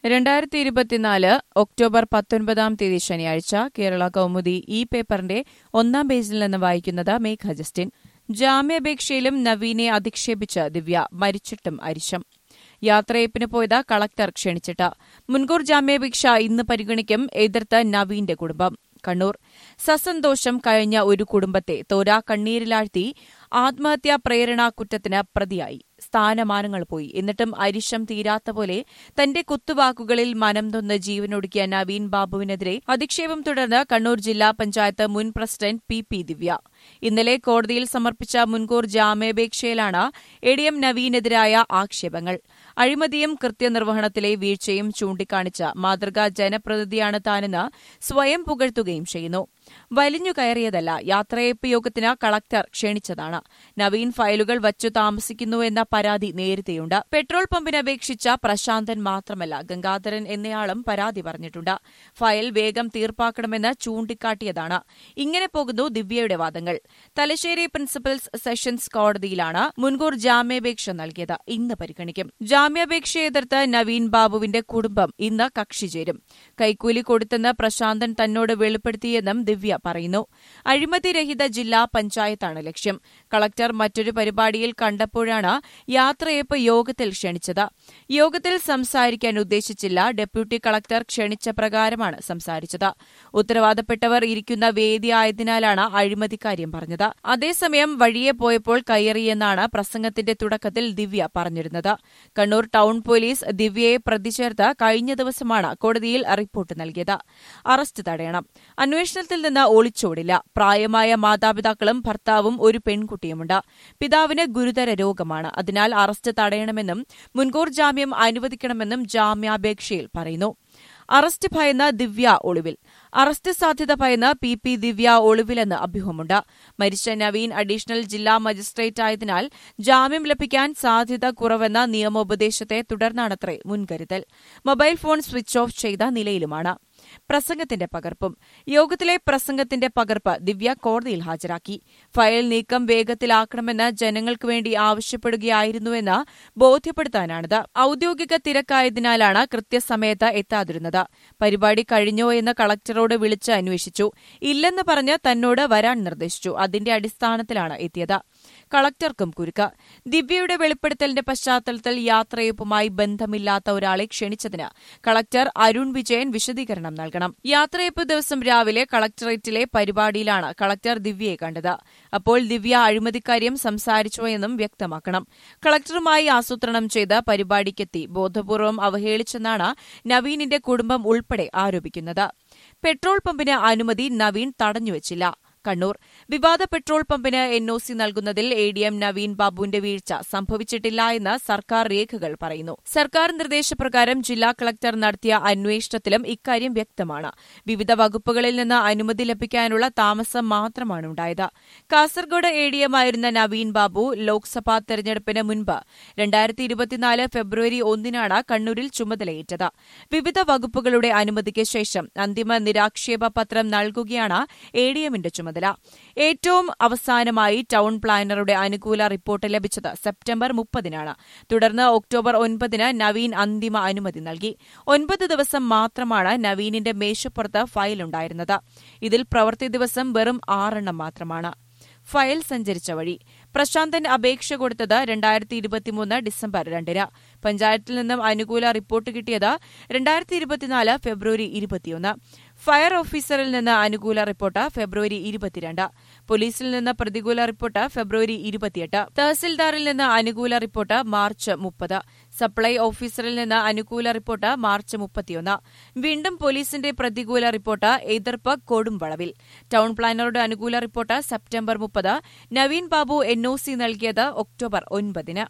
രണ്ടായിരത്തി ഇരുപത്തിനാല് ഒക്ടോബർ പത്തൊൻപതാം തീയതി ശനിയാഴ്ച കേരള കൗമുദി ഈ പേപ്പറിന്റെ ഒന്നാം പേജിൽ നിന്ന് വായിക്കുന്നത് മേഘ ജസ്റ്റിൻ ജാമ്യാപേക്ഷയിലും നവീനെ അധിക്ഷേപിച്ച് ദിവ്യ മരിച്ചിട്ടും അരിശം യാത്രയപ്പിന് പോയത് കളക്ടർ ക്ഷണിച്ചിട്ട് മുൻകൂർ ജാമ്യാപേക്ഷ ഇന്ന് പരിഗണിക്കും എതിർത്ത് നവീന്റെ കുടുംബം കണ്ണൂർ സസന്തോഷം കഴിഞ്ഞ ഒരു കുടുംബത്തെ തോരാ കണ്ണീരിലാഴ്ത്തി ആത്മഹത്യാ പ്രേരണാ കുറ്റത്തിന് പ്രതിയായി സ്ഥാനമാനങ്ങൾ പോയി എന്നിട്ടും അരിശം തീരാത്ത പോലെ തന്റെ കുത്തുവാക്കുകളിൽ മനം തൊന്ന് ജീവനൊടുക്കിയ നവീൻ ബാബുവിനെതിരെ അധിക്ഷേപം തുടർന്ന് കണ്ണൂർ ജില്ലാ പഞ്ചായത്ത് മുൻ പ്രസിഡന്റ് പി പി ദിവ്യ ഇന്നലെ കോടതിയിൽ സമർപ്പിച്ച മുൻകൂർ ജാമ്യാപേക്ഷയിലാണ് എ ഡി എം നവീനെതിരായ ആക്ഷേപങ്ങൾ അഴിമതിയും കൃത്യനിർവഹണത്തിലെ വീഴ്ചയും ചൂണ്ടിക്കാണിച്ച മാതൃകാ ജനപ്രതിനിധിയാണ് താനെന്ന് സ്വയം പുകഴ്ത്തുകയും ചെയ്യുന്നു വലിഞ്ഞു കയറിയതല്ല യാത്രയപ്പ് യോഗത്തിന് കളക്ടർ ക്ഷണിച്ചതാണ് നവീൻ ഫയലുകൾ വച്ചു താമസിക്കുന്നുവെന്ന പരാതി നേരത്തെയുണ്ട് പെട്രോൾ പമ്പിന് അപേക്ഷിച്ച പ്രശാന്തൻ മാത്രമല്ല ഗംഗാധരൻ എന്നയാളും പരാതി പറഞ്ഞിട്ടുണ്ട് ഫയൽ വേഗം തീർപ്പാക്കണമെന്ന് ചൂണ്ടിക്കാട്ടിയതാണ് ഇങ്ങനെ പോകുന്നു ദിവ്യയുടെ വാദങ്ങൾ തലശ്ശേരി പ്രിൻസിപ്പൽസ് സെഷൻസ് കോടതിയിലാണ് മുൻകൂർ ജാമ്യാപേക്ഷ നൽകിയത് ഇന്ന് പരിഗണിക്കും ജാമ്യാപേക്ഷ എതിർത്ത് നവീൻ ബാബുവിന്റെ കുടുംബം ഇന്ന് കക്ഷി ചേരും കൈക്കൂലി കൊടുത്തെന്ന് പ്രശാന്തൻ തന്നോട് വെളിപ്പെടുത്തിയെന്നും ദിവ്യ പറയുന്നു അഴിമതിരഹിത ജില്ലാ പഞ്ചായത്താണ് ലക്ഷ്യം കളക്ടർ മറ്റൊരു പരിപാടിയിൽ കണ്ടപ്പോഴാണ് യാത്രയപ്പ് യോഗത്തിൽ ക്ഷണിച്ചത് യോഗത്തിൽ സംസാരിക്കാൻ ഉദ്ദേശിച്ചില്ല ഡെപ്യൂട്ടി കളക്ടർ ക്ഷണിച്ച പ്രകാരമാണ് സംസാരിച്ചത് ഉത്തരവാദപ്പെട്ടവർ ഇരിക്കുന്ന വേദിയായതിനാലാണ് അഴിമതിക്കാര്യം പറഞ്ഞത് അതേസമയം വഴിയെ പോയപ്പോൾ കയറിയെന്നാണ് പ്രസംഗത്തിന്റെ തുടക്കത്തിൽ ദിവ്യ പറഞ്ഞിരുന്നത് കണ്ണൂർ ടൌൺ പോലീസ് ദിവ്യയെ പ്രതിചേർത്ത് കഴിഞ്ഞ ദിവസമാണ് കോടതിയിൽ റിപ്പോർട്ട് നൽകിയത് അറസ്റ്റ് തടയണം അന്വേഷണത്തിൽ നിന്ന് ഒളിച്ചോടില്ല പ്രായമായ മാതാപിതാക്കളും ഭർത്താവും ഒരു പെൺകുട്ടിയുമുണ്ട് പിതാവിന് ഗുരുതര രോഗമാണ് അതിനാൽ അറസ്റ്റ് തടയണമെന്നും മുൻകൂർ ജാമ്യം അനുവദിക്കണമെന്നും ജാമ്യാപേക്ഷയിൽ പറയുന്നു അറസ്റ്റ് ഭയന്ന ദിവ്യ ഒളിവിൽ അറസ്റ്റ് സാധ്യത ഭയന്ന് പി പി ദിവ്യ ഒളിവിലെന്ന് അഭ്യൂഹമുണ്ട് മരിച്ച നവീൻ അഡീഷണൽ ജില്ലാ മജിസ്ട്രേറ്റ് ആയതിനാൽ ജാമ്യം ലഭിക്കാൻ സാധ്യത കുറവെന്ന നിയമോപദേശത്തെ തുടർന്നാണത്രേ മുൻകരുതൽ മൊബൈൽ ഫോൺ സ്വിച്ച് ഓഫ് ചെയ്ത നിലയിലുമാണ് പ്രസംഗത്തിന്റെ പകർപ്പും യോഗത്തിലെ പ്രസംഗത്തിന്റെ പകർപ്പ് ദിവ്യ കോടതിയിൽ ഹാജരാക്കി ഫയൽ നീക്കം വേഗത്തിലാക്കണമെന്ന് ജനങ്ങൾക്ക് വേണ്ടി ആവശ്യപ്പെടുകയായിരുന്നുവെന്ന് ബോധ്യപ്പെടുത്താനാണിത് ഔദ്യോഗിക തിരക്കായതിനാലാണ് കൃത്യസമയത്ത് എത്താതിരുന്നത് പരിപാടി കഴിഞ്ഞോ എന്ന് കളക്ടറോട് വിളിച്ച് അന്വേഷിച്ചു ഇല്ലെന്ന് പറഞ്ഞ് തന്നോട് വരാൻ നിർദ്ദേശിച്ചു അതിന്റെ അടിസ്ഥാനത്തിലാണ് എത്തിയത് കളക്ടർക്കും കുരുക്ക് ദിവ്യയുടെ വെളിപ്പെടുത്തലിന്റെ പശ്ചാത്തലത്തിൽ യാത്രയപ്പുമായി ബന്ധമില്ലാത്ത ഒരാളെ ക്ഷണിച്ചതിന് കളക്ടർ അരുൺ വിജയൻ വിശദീകരണം നൽകണം യാത്രയപ്പ് ദിവസം രാവിലെ കളക്ടറേറ്റിലെ പരിപാടിയിലാണ് കളക്ടർ ദിവ്യയെ കണ്ടത് അപ്പോൾ ദിവ്യ അഴിമതിക്കാര്യം സംസാരിച്ചോ എന്നും വ്യക്തമാക്കണം കളക്ടറുമായി ആസൂത്രണം ചെയ്ത് പരിപാടിക്കെത്തി ബോധപൂർവം അവഹേളിച്ചെന്നാണ് നവീനിന്റെ കുടുംബം ഉൾപ്പെടെ ആരോപിക്കുന്നത് പെട്രോൾ പമ്പിന് അനുമതി നവീൻ തടഞ്ഞുവച്ചില്ല കണ്ണൂർ വിവാദ പെട്രോൾ പമ്പിന് എൻഒസി നൽകുന്നതിൽ എ ഡി എം നവീൻ ബാബുവിന്റെ വീഴ്ച സംഭവിച്ചിട്ടില്ല എന്ന് സർക്കാർ രേഖകൾ പറയുന്നു സർക്കാർ നിർദ്ദേശപ്രകാരം ജില്ലാ കളക്ടർ നടത്തിയ അന്വേഷണത്തിലും ഇക്കാര്യം വ്യക്തമാണ് വിവിധ വകുപ്പുകളിൽ നിന്ന് അനുമതി ലഭിക്കാനുള്ള താമസം മാത്രമാണ് ഉണ്ടായത് കാസർഗോഡ് എ ഡി എം ആയിരുന്ന നവീൻ ബാബു ലോക്സഭാ തെരഞ്ഞെടുപ്പിന് മുൻപ് രണ്ടായിരത്തി ഇരുപത്തിനാല് ഫെബ്രുവരി ഒന്നിനാണ് കണ്ണൂരിൽ ചുമതലയേറ്റത് വിവിധ വകുപ്പുകളുടെ അനുമതിക്ക് ശേഷം അന്തിമ നിരാക്ഷേപ പത്രം നൽകുകയാണ് എ ഡി എമ്മിന്റെ ചുമതല ചുമതല ഏറ്റവും അവസാനമായി ടൌൺ പ്ലാനറുടെ അനുകൂല റിപ്പോർട്ട് ലഭിച്ചത് സെപ്റ്റംബർ മുപ്പതിനാണ് തുടർന്ന് ഒക്ടോബർ ഒൻപതിന് നവീൻ അന്തിമ അനുമതി നൽകി ഒൻപത് ദിവസം മാത്രമാണ് നവീനിന്റെ മേശപ്പുറത്ത് ഫയലുണ്ടായിരുന്നത് ഇതിൽ പ്രവൃത്തി ദിവസം വെറും ആറെണ്ണം മാത്രമാണ് ഫയൽ സഞ്ചരിച്ച വഴി പ്രശാന്തൻ അപേക്ഷ കൊടുത്തത് രണ്ടായിരത്തി ഇരുപത്തിമൂന്ന് ഡിസംബർ രണ്ടിന് പഞ്ചായത്തിൽ നിന്നും അനുകൂല റിപ്പോർട്ട് കിട്ടിയത് രണ്ടായിരത്തി ഇരുപത്തിനാല് ഫെബ്രുവരി ഇരുപത്തിയൊന്ന് ഫയർ ഓഫീസറിൽ നിന്ന് അനുകൂല റിപ്പോർട്ട് ഫെബ്രുവരി ഇരുപത്തിരണ്ട് പോലീസിൽ നിന്ന് പ്രതികൂല റിപ്പോർട്ട് ഫെബ്രുവരി ഇരുപത്തിയെട്ട് തഹസിൽദാറിൽ നിന്ന് അനുകൂല റിപ്പോർട്ട് മാർച്ച് മുപ്പത് സപ്ലൈ ഓഫീസറിൽ നിന്ന് അനുകൂല റിപ്പോർട്ട് മാർച്ച് മുപ്പത്തിയൊന്ന് വീണ്ടും പോലീസിന്റെ പ്രതികൂല റിപ്പോർട്ട് എതിർപ്പ് കൊടുംവളവിൽ ടൌൺ പ്ലാനറുടെ അനുകൂല റിപ്പോർട്ട് സെപ്റ്റംബർ മുപ്പത് നവീൻ ബാബു എൻഒസി നൽകിയത് ഒക്ടോബർ ഒൻപതിന്